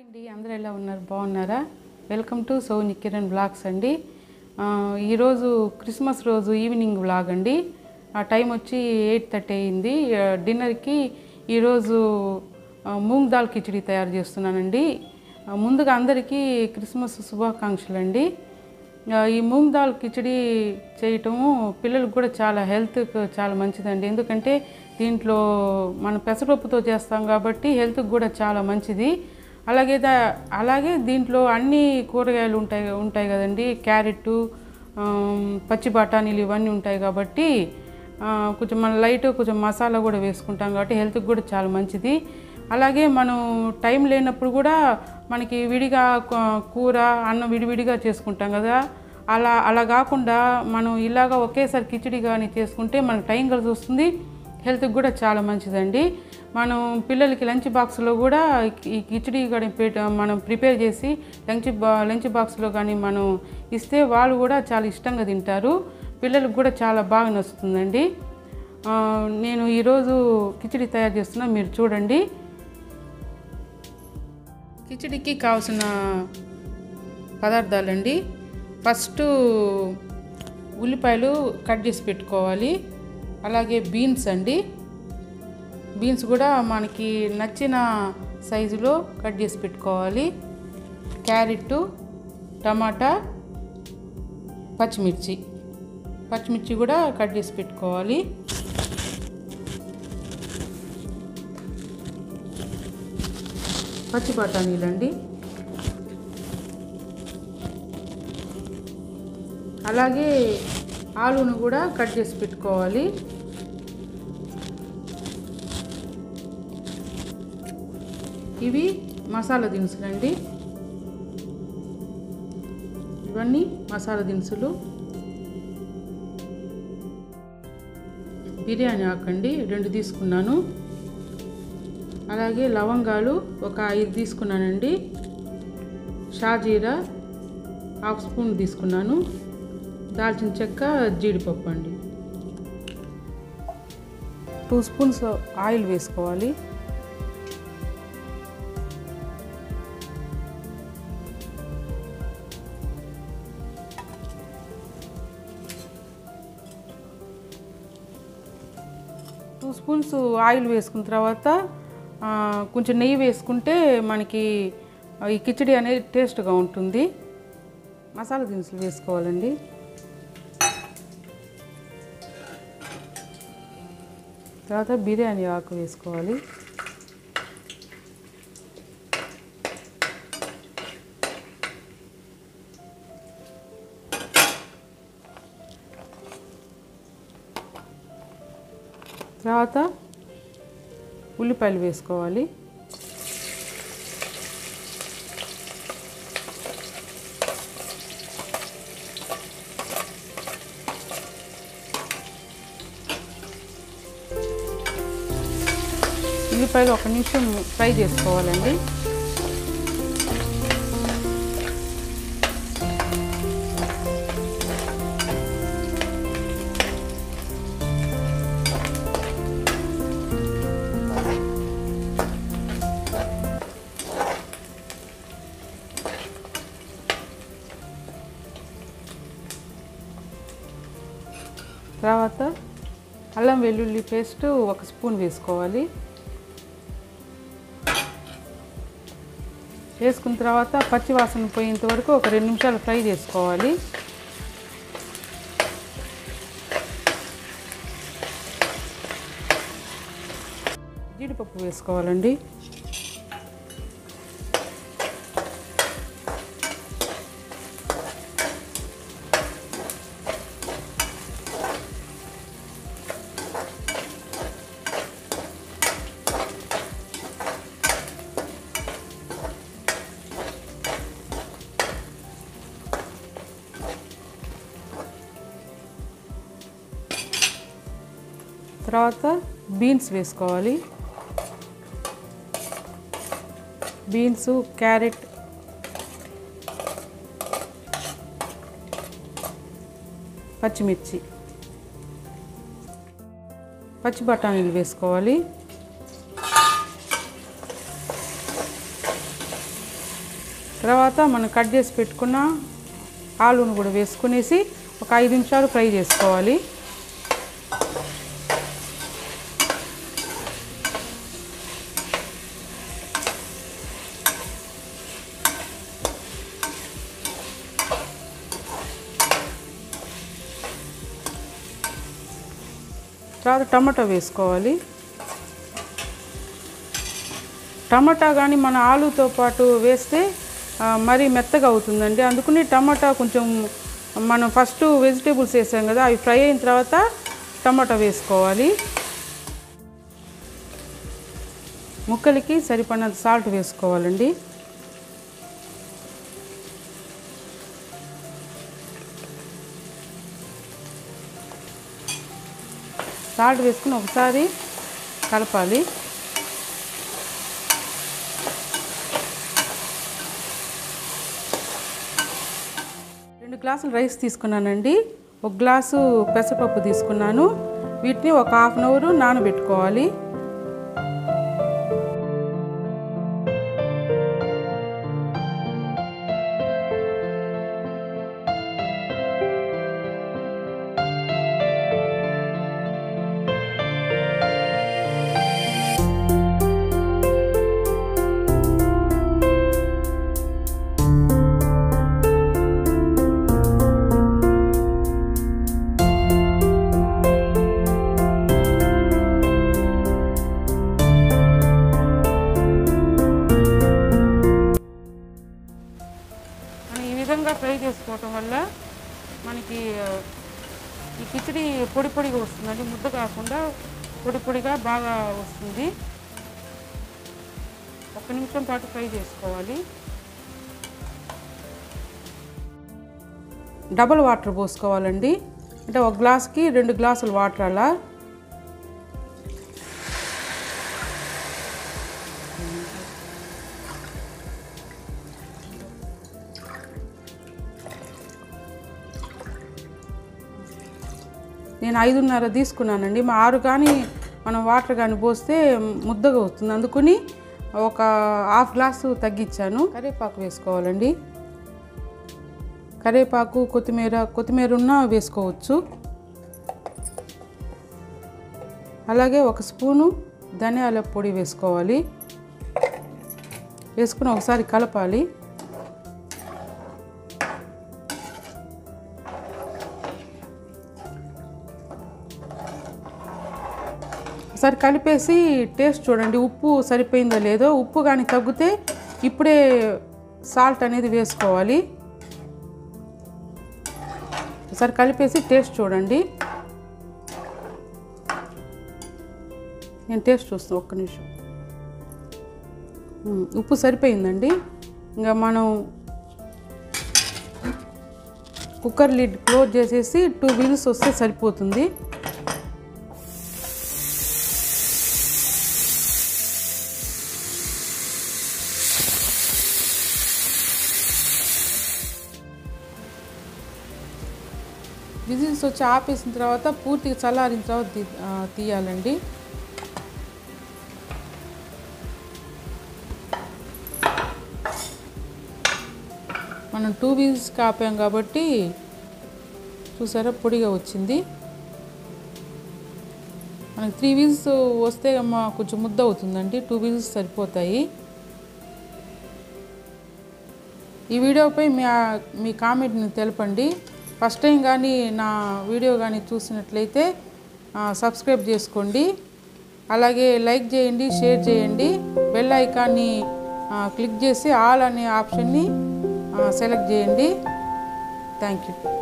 అండి అందరూ ఎలా ఉన్నారు బాగున్నారా వెల్కమ్ టు సౌని కిరణ్ బ్లాగ్స్ అండి ఆ, ఈరోజు క్రిస్మస్ రోజు ఈవినింగ్ బ్లాగ్ అండి ఆ టైం వచ్చి ఎయిట్ థర్టీ అయింది ఆ, డిన్నర్కి ఈరోజు ఆ, మూంగ్ దాల్ కిచడీ తయారు చేస్తున్నానండి ఆ, ముందుగా అందరికీ క్రిస్మస్ శుభాకాంక్షలు అండి ఆ, ఈ మూంగ్ దాల్ కిచడీ చేయటము పిల్లలకు కూడా చాలా హెల్త్ చాలా మంచిదండి ఎందుకంటే దీంట్లో మనం పెసరపప్పుతో చేస్తాం కాబట్టి హెల్త్కి కూడా చాలా మంచిది అలాగే దా- అలాగే దీంట్లో అన్ని కూరగాయలు ఉంటాయి ఉంటాయి కదండి క్యారెట్ పచ్చి బఠానీలు ఇవన్నీ ఉంటాయి కాబట్టి ఆ, కొంచెం మన లైట్ కొంచెం మసాలా కూడా వేసుకుంటాం కాబట్టి హెల్త్కి కూడా చాలా మంచిది అలాగే మనం టైం లేనప్పుడు కూడా మనకి విడిగా కు- కూర అన్నం విడివిడిగా చేసుకుంటాం కదా అలా అలా కాకుండా మనం ఇలాగా ఒకేసారి కిచిడి కానీ చేసుకుంటే మనకు టైం కలిసి వస్తుంది హెల్త్కి కూడా చాలా మంచిదండి మనం పిల్లలకి లంచ్ బాక్స్లో కూడా ఈ కిచిడి కానీ పెట్- మనం ప్రిపేర్ చేసి లంచ్ బా లంచ్ బాక్స్లో కానీ మనం ఇస్తే వాళ్ళు కూడా చాలా ఇష్టంగా తింటారు పిల్లలకు కూడా చాలా బాగా నచ్చుతుందండి ఆ, నేను ఈరోజు కిచిడి తయారు చేస్తున్నా మీరు చూడండి కిచిడికి కావాల్సిన పదార్థాలండి ఫస్ట్ ఉల్లిపాయలు కట్ చేసి పెట్టుకోవాలి అలాగే బీన్స్ అండి బీన్స్ కూడా మనకి నచ్చిన సైజులో కట్ చేసి పెట్టుకోవాలి క్యారెట్ టమాటా పచ్చిమిర్చి పచ్చిమిర్చి కూడా కట్ చేసి పెట్టుకోవాలి పచ్చి బఠానీలండి అలాగే ఆలును కూడా కట్ చేసి పెట్టుకోవాలి ఇవి మసాలా దినుసులండి ఇవన్నీ మసాలా దినుసులు బిర్యానీ ఆకండి రెండు తీసుకున్నాను అలాగే లవంగాలు ఒక ఐదు తీసుకున్నానండి షాజీరా హాఫ్ స్పూన్ తీసుకున్నాను దాల్చిన చెక్క జీడిపప్పు అండి టూ స్పూన్స్ ఆయిల్ వేసుకోవాలి టూ స్పూన్స్ ఆయిల్ వేసుకున్న తర్వాత ఆ, కొంచెం నెయ్యి వేసుకుంటే మనకి ఈ కిచడి అనేది టేస్ట్గా ఉంటుంది మసాలా దినుసులు వేసుకోవాలండి తర్వాత బిర్యానీ ఆకు వేసుకోవాలి తర్వాత ఉల్లిపాయలు వేసుకోవాలి ఉల్లిపాయలు ఒక నిమిషం ఫ్రై చేసుకోవాలండి తర్వాత అల్లం వెల్లుల్లి పేస్ట్ ఒక స్పూన్ వేసుకోవాలి వేసుకున్న తర్వాత పచ్చి వాసన పోయేంత వరకు ఒక రెండు నిమిషాలు ఫ్రై చేసుకోవాలి జీడిపప్పు వేసుకోవాలండి తర్వాత బీన్స్ వేసుకోవాలి బీన్స్ క్యారెట్ పచ్చిమిర్చి పచ్చి బఠానీలు వేసుకోవాలి తర్వాత మనం కట్ చేసి పెట్టుకున్న ఆలును కూడా వేసుకునేసి ఒక ఐదు నిమిషాలు ఫ్రై చేసుకోవాలి తర్వాత టమాటా వేసుకోవాలి టమాటా కానీ మన ఆలుతో పాటు వేస్తే ఆ, మరీ మెత్తగా అవుతుందండి అందుకని టమాటా కొంచెం మనం ఫస్ట్ వెజిటేబుల్స్ వేసాం కదా అవి ఫ్రై అయిన తర్వాత టమాటా వేసుకోవాలి ముక్కలకి సరిపడినంత సాల్ట్ వేసుకోవాలండి సాల్ట్ వేసుకుని ఒకసారి కలపాలి రెండు గ్లాసులు రైస్ తీసుకున్నానండి ఒక గ్లాసు పెసరపప్పు తీసుకున్నాను వీటిని ఒక హాఫ్ అన్ అవర్ నానబెట్టుకోవాలి మనం ఈ విధంగా ఫ్రై చేసుకోవటం వల్ల మనకి ఆ, ఈ కిచడి పొడి పొడిగా వస్తుందండి ముద్ద కాకుండా పొడి పొడిగా బాగా వస్తుంది ఒక నిమిషం పాటు ఫ్రై చేసుకోవాలి డబల్ వాటర్ పోసుకోవాలండి అంటే ఒక గ్లాస్కి రెండు గ్లాసులు వాటర్ అలా నేను ఐదున్నర తీసుకున్నానండి మా ఆరు కానీ మనం వాటర్ కానీ పోస్తే ముద్దగా వస్తుంది అందుకని ఒక హాఫ్ గ్లాసు తగ్గించాను కరివేపాకు వేసుకోవాలండి కరివేపాకు కొత్తిమీర కొత్తిమీర ఉన్నా వేసుకోవచ్చు అలాగే ఒక స్పూను ధనియాల పొడి వేసుకోవాలి వేసుకుని ఒకసారి కలపాలి ఒకసారి కలిపేసి టేస్ట్ చూడండి ఉప్పు సరిపోయిందో లేదో ఉప్పు కానీ తగ్గితే ఇప్పుడే సాల్ట్ అనేది వేసుకోవాలి ఒకసారి కలిపేసి టేస్ట్ చూడండి నేను టేస్ట్ చూస్తాను ఒక్క నిమిషం ఉమ్, ఉప్పు సరిపోయిందండి ఇంకా మనం కుక్కర్ లిడ్ క్లోజ్ చేసేసి టూ విజిల్స్ వస్తే సరిపోతుంది విజిల్స్ వచ్చి ఆపేసిన తర్వాత పూర్తిగా చల్లారిన తర్వాత తీ- ఆ, తీయాలండి మనం టూ విజిల్స్కి ఆపాం కాబట్టి చూసారా పొడిగా వచ్చింది మనకి త్రీ విజిల్స్ వస్తే అమ్మ కొంచెం ముద్ద అవుతుందండి టూ విజిల్స్ సరిపోతాయి ఈ వీడియోపై మీ మీ కామెంట్ని తెలపండి ఫస్ట్ టైం కానీ నా వీడియో కానీ చూసినట్లయితే ఆ, సబ్స్క్రైబ్ చేసుకోండి అలాగే లైక్ చేయండి షేర్ చేయండి బెల్ ఐకాన్ని ఆ, క్లిక్ చేసి ఆల్ అనే ఆప్షన్ని ఆ, సెలెక్ట్ చేయండి థ్యాంక్ యూ